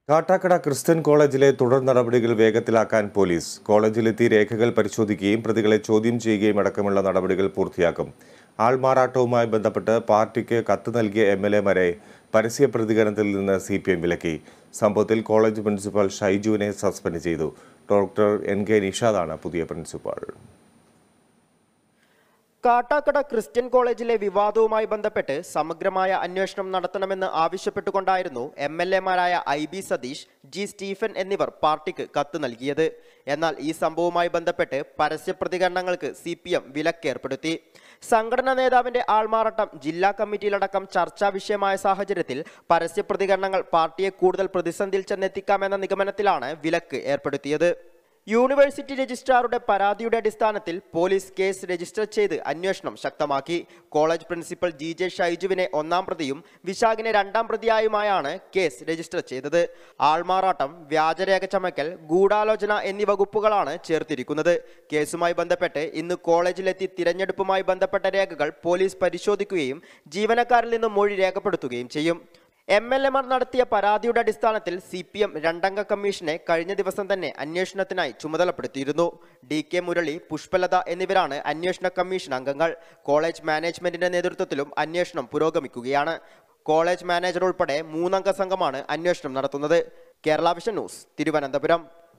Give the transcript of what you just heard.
Kattakada Christian കോളേജിലെ തുടർ നടപടികൾ വേഗത്തിലാക്കാൻ പോലീസ് കോളേജിലെത്തി രേഖകൾ പരിശോധിക്കുകയും പ്രതികളെ ചോദ്യം ചെയ്യുകയും അടക്കമുള്ള നടപടികൾ പൂർത്തിയാക്കും ആൾമാറാട്ടവുമായി ബന്ധപ്പെട്ട് പാർട്ടിക്ക് കത്ത് നൽകിയ എം എൽ എമാരെ പരസ്യ പ്രതികരണത്തിൽ നിന്ന് സി പി എം വിലക്കി സംഭവത്തിൽ കോളേജ് പ്രിൻസിപ്പൽ ഷൈജുവിനെ സസ്പെൻഡ് ചെയ്തു ഡോക്ടർ എൻ കെ നിഷാദാണ് പുതിയ പ്രിൻസിപ്പൽ കാട്ടാക്കട ക്രിസ്ത്യൻ കോളേജിലെ വിവാദവുമായി ബന്ധപ്പെട്ട് സമഗ്രമായ അന്വേഷണം നടത്തണമെന്ന് ആവശ്യപ്പെട്ടുകൊണ്ടായിരുന്നു എം എൽ എമാരായ I B Satheesh G Stephen എന്നിവർ പാർട്ടിക്ക് കത്ത് നൽകിയത് എന്നാൽ ഈ സംഭവവുമായി ബന്ധപ്പെട്ട് പരസ്യ പ്രതികരണങ്ങൾക്ക് സി പി എം വിലക്കേർപ്പെടുത്തി സംഘടനാ നേതാവിന്റെ ആൾമാറാട്ടം ജില്ലാ കമ്മിറ്റിയിലടക്കം ചർച്ചാ വിഷയമായ സാഹചര്യത്തിൽ പരസ്യ പ്രതികരണങ്ങൾ പാർട്ടിയെ കൂടുതൽ പ്രതിസന്ധിയിൽ ചെന്നെത്തിക്കാമെന്ന നിഗമനത്തിലാണ് വിലക്ക് ഏർപ്പെടുത്തിയത് യൂണിവേഴ്സിറ്റി രജിസ്ട്രാറുടെ പരാതിയുടെ അടിസ്ഥാനത്തിൽ പോലീസ് കേസ് രജിസ്റ്റർ ചെയ്ത് അന്വേഷണം ശക്തമാക്കി കോളേജ് പ്രിൻസിപ്പൽ ജി ജെ ഷൈജുവിനെ ഒന്നാം പ്രതിയും വിശാഖിനെ രണ്ടാം പ്രതിയായുമായാണ് കേസ് രജിസ്റ്റർ ചെയ്തത് ആൾമാറാട്ടം വ്യാജരേഖ ചമക്കൽ ഗൂഢാലോചന എന്നീ വകുപ്പുകളാണ് ചേർത്തിരിക്കുന്നത് കേസുമായി ബന്ധപ്പെട്ട് ഇന്ന് കോളേജിലെത്തി തിരഞ്ഞെടുപ്പുമായി ബന്ധപ്പെട്ട രേഖകൾ പോലീസ് പരിശോധിക്കുകയും ജീവനക്കാരിൽ നിന്ന് മൊഴി രേഖപ്പെടുത്തുകയും ചെയ്യും എം എൽ എമാർ നടത്തിയ പരാതിയുടെ അടിസ്ഥാനത്തിൽ സി പി എം രണ്ടംഗ കമ്മീഷനെ കഴിഞ്ഞ ദിവസം തന്നെ അന്വേഷണത്തിനായി ചുമതലപ്പെടുത്തിയിരുന്നു ഡി കെ മുരളി പുഷ്പലത എന്നിവരാണ് അന്വേഷണ കമ്മീഷൻ അംഗങ്ങൾ കോളേജ് മാനേജ്മെന്റിന്റെ നേതൃത്വത്തിലും അന്വേഷണം പുരോഗമിക്കുകയാണ് കോളേജ് മാനേജർ ഉൾപ്പെടെ മൂന്നംഗ സംഘമാണ് അന്വേഷണം നടത്തുന്നത് കേരള വിഷൻ ന്യൂസ് തിരുവനന്തപുരം